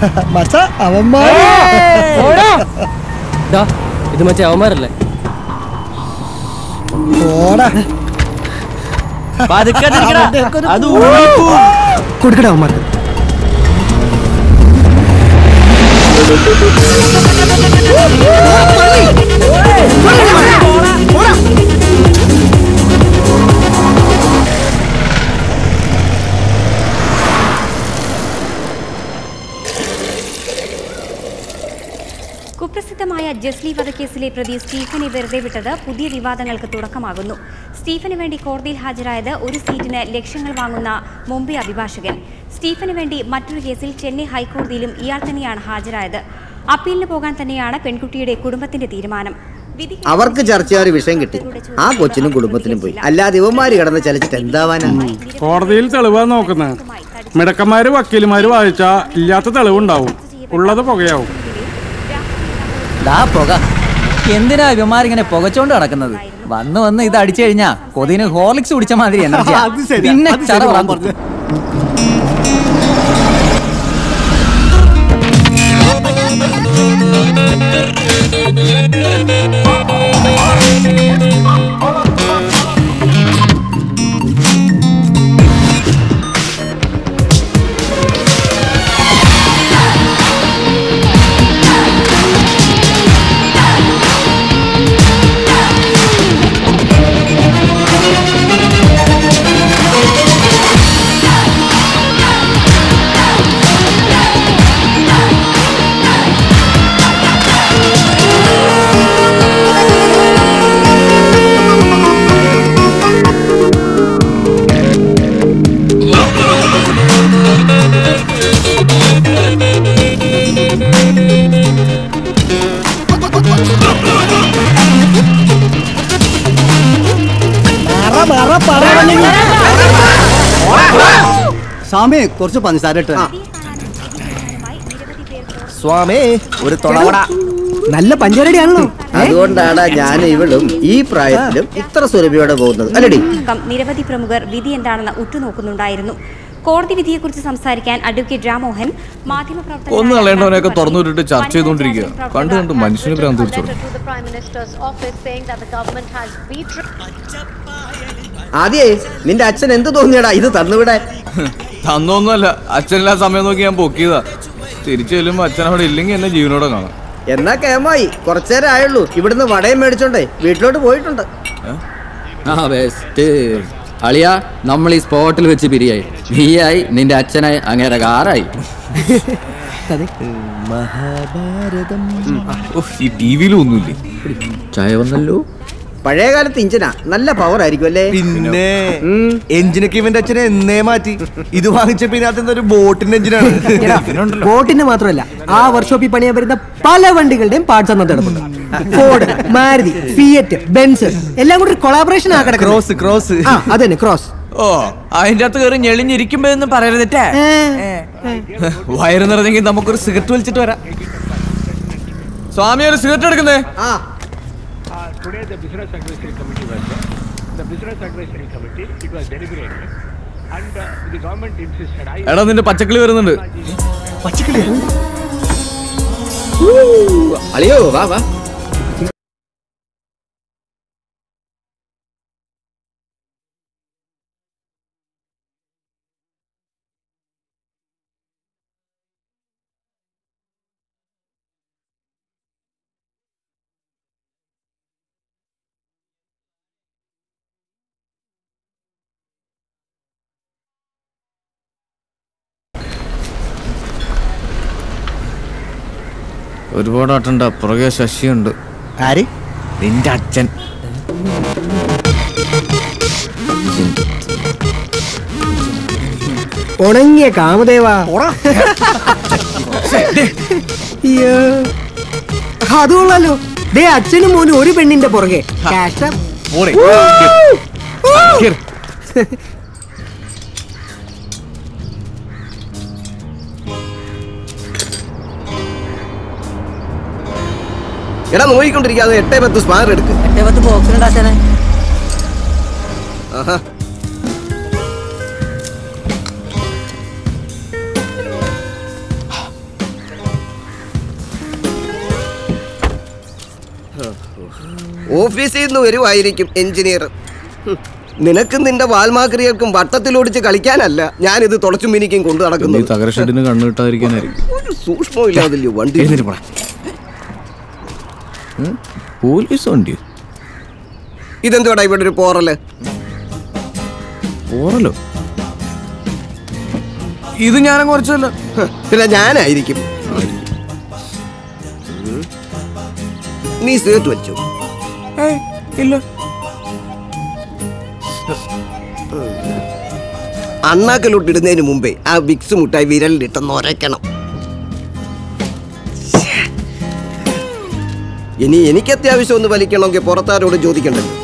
മച്ച അവന്മാര് ഡാ, ഇത് മറ്റേ അവന്മാരല്ലേ ഓടാ പതുക്കെ നിൽക്കടാ. അവന്റെയൊക്കെ ഒരു അത് പൂ- ഊരിപ്പോവും. കൊടുക്കടാ അവന്മാർക്ക് കുപ്രസിദ്ധമായ ജസ്ലി വധക്കേസിലെ പ്രതി സ്റ്റീഫനെ വെറുതെ വിട്ടത് പുതിയ വിവാദങ്ങൾക്ക് തുടക്കമാകുന്നു സ്റ്റീഫന് വേണ്ടി കോടതിയിൽ ഹാജരായത് ഒരു സീറ്റിന് ലക്ഷങ്ങൾ വാങ്ങുന്ന മുംബൈ അഭിഭാഷകൻ സ്റ്റീഫന് വേണ്ടി മറ്റൊരു കേസിൽ ചെന്നൈ ഹൈക്കോടതിയിലും ഇയാൾ തന്നെയാണ് ഹാജരായത് അപ്പീലിന് പോകാൻ തന്നെയാണ് പെൺകുട്ടിയുടെ കുടുംബത്തിന്റെ തീരുമാനം വിധി അവർക്ക് ചർച്ച ചെയ്യാൻ ഒരു വിഷയം കിട്ടി ആ കൊച്ചിനും കുടുംബത്തിനും പോയി അല്ലാതെ ഇവന്മാര് കിടന്ന് ചലിച്ചിട്ട് എന്താവാനാ കോടതിയിൽ തെളിവാ നോക്കുന്നത് മിടക്കന്മാര് വക്കീലുമാര് വായിച്ചാ ഇല്ലാത്ത തെളിവുണ്ടാവും ഉള്ളത് പുകയാവും ദാ പുക എന്തിനാ ഇവന്മാരിങ്ങനെ പുകച്ചോണ്ട് നടക്കുന്നത് വന്ന് വന്ന് ഇത് അടിച്ചു കഴിഞ്ഞാ കൊതിന് ഹോർലിക്സ് കുടിച്ച മാതിരി എനർജി പിന്നെ ചറവറാൻ തോന്നും. പറ പറ പറ സ്വാമി കുറച്ച് പഞ്ചസാര ഇട്ട് സ്വാമി ഒരു തൊളവട നല്ല പഞ്ചരടിയാണല്ലോ അതുകൊണ്ടാണ് ഞാൻ ഇവളും ഈ പ്രായത്തിലും ഇത്ര സുരഭിയോടെ പോകുന്നത് അല്ലടി അടക്കം നിരവധി പ്രമുഖർ വിധി എന്താണെന്ന് ഉറ്റുനോക്കുന്നുണ്ടായിരുന്നു കോടതി വിധിയെക്കുറിച്ച് സംസാരിക്കാൻ അഡ്വക്കേറ്റ് രാമോഹൻ മാധ്യമപ്രവർത്തകരായ കൊന്നു കളയേണ്ടവനെയൊക്കെ രാഘവൻ തുറന്നു വിട്ടിട്ട് ചർച്ച വനിതാ ചെയ്തുകൊണ്ടിരിക്കുക സ്വാതന്ത്ര്യ കണ്ടു കണ്ട് പ്രവർത്തക മനുഷ്യന് ഭ്രാന്ത് പിടിച്ചു letter to the Prime Minister's office saying that the government has betrayed. ആദ്യേ നിന്റെ അച്ഛൻ എന്ത് തോന്നിയടാ ഇത് തന്നുവിടെ തന്നൊന്നുമല്ല അച്ഛനെല്ലാം സമയം നോക്കി ഞാൻ പൊക്കിയതാ തിരിച്ചു ചെല്ലുമ്പോ അച്ഛൻ അവിടെ ഇല്ലെങ്കിൽ എന്നെ ജീവനോടെ കാണാം എന്നാ കേമായി കുറച്ചേരം ആയുള്ളൂ ഇവിടുന്ന് വടയും മേടിച്ചോണ്ടേ വീട്ടിലോട്ട് പോയിട്ടുണ്ട് ആ ബെസ്റ്റ് അളിയ നമ്മൾ ഈ സ്പോട്ടിൽ വെച്ച് പിരിയായി നീയായി നിന്റെ അച്ഛനായി അങ്ങേരെ കാറായി ഉഫ്, ഈ ടി വിയിലും ഒന്നുമില്ലേ ചായ വന്നല്ലോ പഴയ കാലത്ത് ഇഞ്ചിനാ നല്ല പവർ ആയിരിക്കും അല്ലേ പിന്നെ എഞ്ചിനൊക്കെ ഇവന്റെ അച്ഛനെ എന്നേ മാറ്റി ഇത് വാങ്ങിച്ച പിന്നെ അതിന്റെ ഒരു ബോട്ടിന്റെ എഞ്ചിനാണ് ബോട്ടിന്റെ മാത്രമല്ല ആ വർക്ക്ഷോപ്പിൽ പണിയാൻ വരുന്ന പല വണ്ടികളുടെയും പാർട്സ് അന്നത്തെ കിടപ്പുണ്ട് ഫോർഡ് മാരുതി ഫിയറ്റ് ബെൻസ് എല്ലാം കൂടി കൊളാബറേഷൻ ആ കിടക്കുന്നത് ക്രോസ് ക്രോസ് ആ അതന്നെ ക്രോസ് ഓ അതിന്റെ അകത്ത് കയറി ഞെളിഞ്ഞിരിക്കുമ്പോ ഒന്നും പറയരുതേ വയറ് നിറഞ്ഞെങ്കിൽ നമുക്കൊരു സിഗരറ്റ് വലിച്ചിട്ട് വരാം സ്വാമി ഒരു സിഗരറ്റ് എടുക്കുന്നേ ആ today the business advisory committee was there. The business advisory committee, it was deliberated. And uh, the government insisted. I എടാ നിന്റെ പച്ചക്കിളി വരുന്നുണ്ട് അളിയോ വാ വാ ഒരുപാട് ആട്ടണ്ട പുറകെ ശശിയുണ്ട് ആര് നിന്റെ അച്ഛൻ ഉണങ്ങിയ കാമദേവാ അയ്യോ. അത് കൊള്ളാലോ ദേ അച്ഛനും മോനും ഒരു പെണ്ണിന്റെ പുറകെ കഷ്ടം പോടെ എടാ നോയിക്കൊണ്ടിരിക്കാതെ എട്ടേ പത്ത് സ്പാർ എടുക്ക് എട്ടേ പത്ത് ബോക്സ് ഉണ്ടാക്കാനെ ആഹാ ഓഫീസിൽ നിന്ന് വരുമായിരിക്കും എഞ്ചിനീയർ ഹും. നിനക്കും നിന്റെ വാൽമാക്രിയർക്കും വട്ടത്തിലോടിച്ച് കളിക്കാനല്ല ഞാനിത് തുടച്ചും മിനിക്കും കൊണ്ടു നടക്കുന്നത് തകര ഷെഡിന് കണ്ണു കിട്ടാതിരിക്കാനായിരിക്കും ഒരു സൂക്ഷ്മവും ഇല്ലാതില്ലയോ വണ്ടി എഴുന്നേറ്റ് പോടാ. ഉം? പോലീസ് വണ്ടി ഇതെന്തോടാ ഇവിടെ ഒരു പോറല് ഓറലോ ഇത് ഞാനും കുറച്ചല്ല ഹ്, പിന്നെ ഞാനായിരിക്കും ഉം. നീ സീറ്റ് വെച്ചു ഇല്ല അണ്ണാക്കലോട്ടിടുന്നതിന് മുമ്പേ ആ വിക്സ് മുട്ടായി വിരലിലിട്ടൊന്ന് ഉരയ്ക്കണം ഇനി എനിക്ക് അത്യാവശ്യം ഒന്ന് വലിക്കണമെങ്കിൽ പുറത്താരോട് ചോദിക്കണ്ടല്ലോ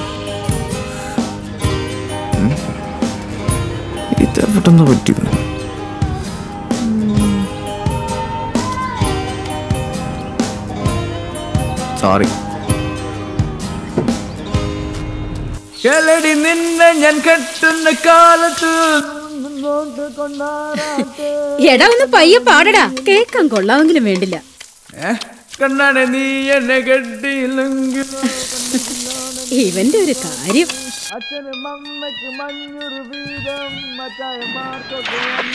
ഇത് പെട്ടെന്ന് പറ്റില്ല സോറി കേളടി നിന്നെ ഞാൻ കെട്ടുന്ന കാലത്ത് എടാ ഒന്ന് പയ്യെ പാടടാ കേക്കാൻ കൊള്ളാമെങ്കിലും വേണ്ടില്ല കണ്ണാടെ നീ എന്നെ കെട്ടിയില്ലെങ്കിൽ ഇവന്റെ ഒരു കാര്യം അച്ഛനും അമ്മയ്ക്കും അഞ്ഞൂറ് വീതം മറ്റായമാർക്കൊക്കെ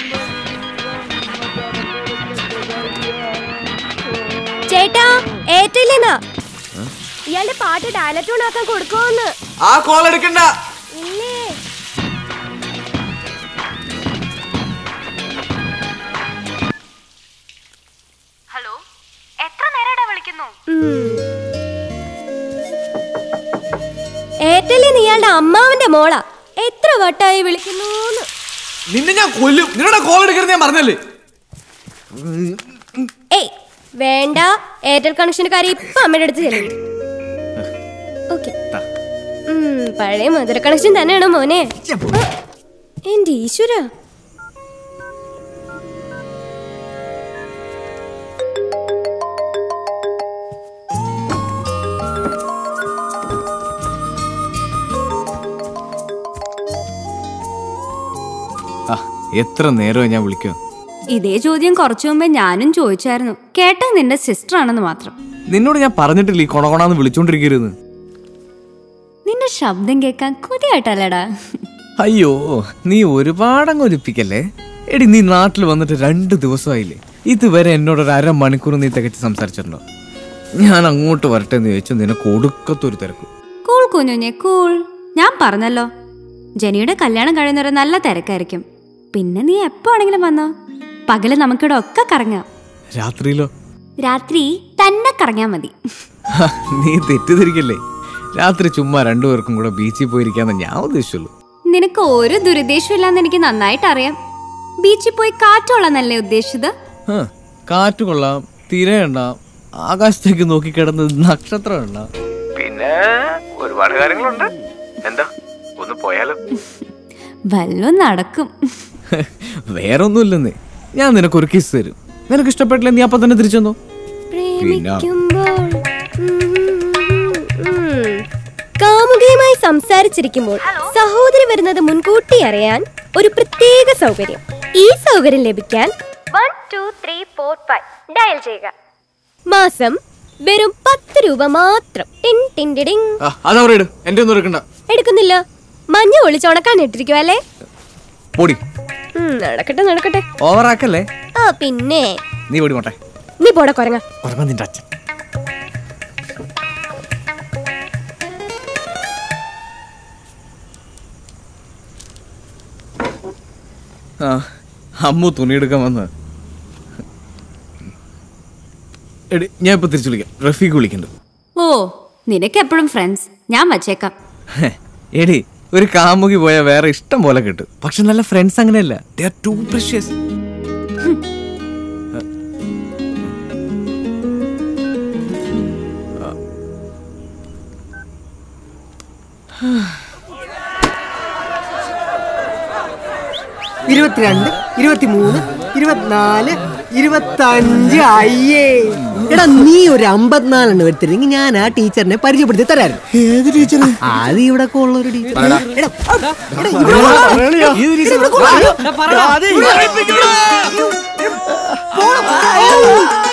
ചേട്ടാ ഏറ്റില്ലെന്നാ ഇയാളുടെ പാട്ട് ഡയലറ്റ് ഓൺ ആക്കാൻ കൊടുക്കുമെന്ന് ആ കോൾ എടുക്കണ്ട ഇല്ലേ ഹലോ എത്ര നേരടാ വിളിക്കുന്നു ഏറ്റലിന്ന് ഇയാളുടെ അമ്മാവന്റെ മോളാ എത്ര വട്ടായി വിളിക്കുന്നു നിന്നെ ഞാൻ കൊല്ലും നിങ്ങളുടെ കോൾ എടുക്കരുത് ഞാൻ പറഞ്ഞല്ലേ ഏയ് വേണ്ട എയർടെൽ കണക്ഷന്റെ കാര്യം ഇപ്പൊ അമ്മയുടെ അടുത്ത് ചെല്ലും ഓക്കെ പഴയ മധുര കണക്ഷൻ തന്നെയാണോ മോനെ ആ, എന്റെ ഈശ്വര ആ എത്ര നേരമായി ഞാൻ വിളിക്കുക ഇതേ ചോദ്യം കുറച്ചു മുമ്പേ ഞാനും ചോദിച്ചായിരുന്നു കേട്ടത് നിന്റെ സിസ്റ്റർ ആണെന്ന് മാത്രം നിന്നോട് ഞാൻ പറഞ്ഞിട്ടില്ല ഈ കൊണകൊണാന്ന് വിളിച്ചോണ്ടിരിക്കരുത് നിന്റെ ശബ്ദം കേൾക്കാൻ കൊതിയായിട്ടല്ലേടാ അയ്യോ നീ ഒരുപാടങ്ങ് ഒലിപ്പിക്കല്ലേ എടി നീ നാട്ടിൽ വന്നിട്ട് രണ്ട് ദിവസമായില്ലേ ഇതുവരെ എന്നോട് ഒരു അരമണിക്കൂർ നീ തികച്ച് സംസാരിച്ചിട്ടുണ്ടോ ഞാൻ അങ്ങോട്ട് വരട്ടെ എന്ന് ചോദിച്ചു നിനക്ക് ഒടുക്കത്തൊരു തിരക്ക് കൂൾ കുഞ്ഞുഞ്ഞെ കൂൾ ഞാൻ പറഞ്ഞല്ലോ ജനിയുടെ കല്യാണം കഴിയുന്നവരെ നല്ല തിരക്കായിരിക്കും പിന്നെ നീ എപ്പോ ആണെങ്കിലും വന്നോ പകല് നമുക്കിവിടെ ഒക്കെ കറങ്ങാം രാത്രിയിലോ രാത്രി തന്നെ കറങ്ങാൻ മതി ഹ, നീ തെറ്റിദ്ധരിക്കല്ലേ രാത്രി ചുമ്മാ രണ്ടുപേർക്കും കൂടെ ബീച്ചിൽ പോയിരിക്കാന്ന് ഞാൻ ഉദ്ദേശിച്ചുള്ളൂ നിനക്ക് ഒരു ദുരുദ്ദേശവും ഇല്ലാന്ന് എനിക്ക് നന്നായിട്ട് അറിയാം ബീച്ചിൽ പോയി കാറ്റോളന്നല്ലേ ഉദ്ദേശിച്ചത് ഹ, കാറ്റ് കൊള്ളാം തിരയണ്ട ആകാശത്തേക്ക് നോക്കി കിടന്ന് നക്ഷത്രം ഉണ്ട പിന്നെ ഒരുപാട് കാര്യങ്ങളുണ്ട് എന്താ ഒന്ന് പോയാലോ വല്ലതും നടക്കും വേറെ ഒന്നുമില്ലെന്നേ ഞാൻ നിനക്കൊരു കിസ് തരും നിനക്ക് ഇഷ്ടപ്പെട്ടില്ല നീ അപ്പൊ തന്നെ തിരിച്ചു വന്നോ പ്രേമിക്കുമ്പോൾ ഉം. കാമുകിയുമായി സംസാരിച്ചിരിക്കുമ്പോൾ സഹോദരി വരുന്നത് മുൻകൂട്ടി അറിയാൻ ഒരു പ്രത്യേക സൗകര്യം ഈ സൗകര്യം ലഭിക്കാൻ one two three four five dial ചെയ്യുക മാസം വെറും പത്ത് രൂപ മാത്രം ടിൻ ടിൻ ടിഡിങ്. ആ, അത് അവിടെ ഇട് എന്റെ ഒന്നും എടുക്കണ്ട എടുക്കുന്നില്ല മഞ്ഞ ഒളിച്ചുണക്കാൻ ഇട്ടിരിക്കുവല്ലേ അല്ലേ പൊടി ഉം, നടക്കട്ടെ നടക്കട്ടെ ഓവറാക്കല്ലേ ആ പിന്നെ നീ പൊടി മോട്ടെ നീ പോടെ കൊരങ്ങ ഉറങ്ങാൻ നിന്റെ അച്ഛൻ ആ അമ്മു തുണിയെടുക്കാൻ വന്ന എടി ഞാൻ ഇപ്പൊ തിരിച്ചു വിളിക്കാം റഫീഖ് വിളിക്കുന്നുണ്ട് ഓ നിനക്ക് എപ്പോഴും ഫ്രണ്ട്സ് ഞാൻ വച്ചേക്കാം ഹെ, എടി ഒരു കാമുകി പോയാൽ വേറെ ഇഷ്ടം പോലെ കിട്ടും പക്ഷെ നല്ല ഫ്രണ്ട്സ് അങ്ങനെയല്ല ദേ ആർ ടു പ്രഷ്യസ് ഇരുപത്തിരണ്ട് ഇരുപത്തിമൂന്ന് ഇരുപത്തിനാല് ഇരുപത്തഞ്ച് അയ്യേ എടാ നീ ഒരു അമ്പത്തിനാലെണ്ണം എടുത്തിരുന്നെങ്കിൽ ഞാൻ ആ ടീച്ചറിനെ പരിചയപ്പെടുത്തി തരായിരുന്നു ഏത് ടീച്ചർ അത് ഇവിടെ ഒക്കെ ഉള്ള ഒരു ടീച്ചർ പറയടാ. എടാ, എടാ, ഇവിടെ ഉള്ള- ഏത് ടീച്ചർ? ഇവിടെ ഒക്കെ ഉള്ള- എടാ, പറയടാ. എടാ, പറയടാ. എടാ, പോടാ.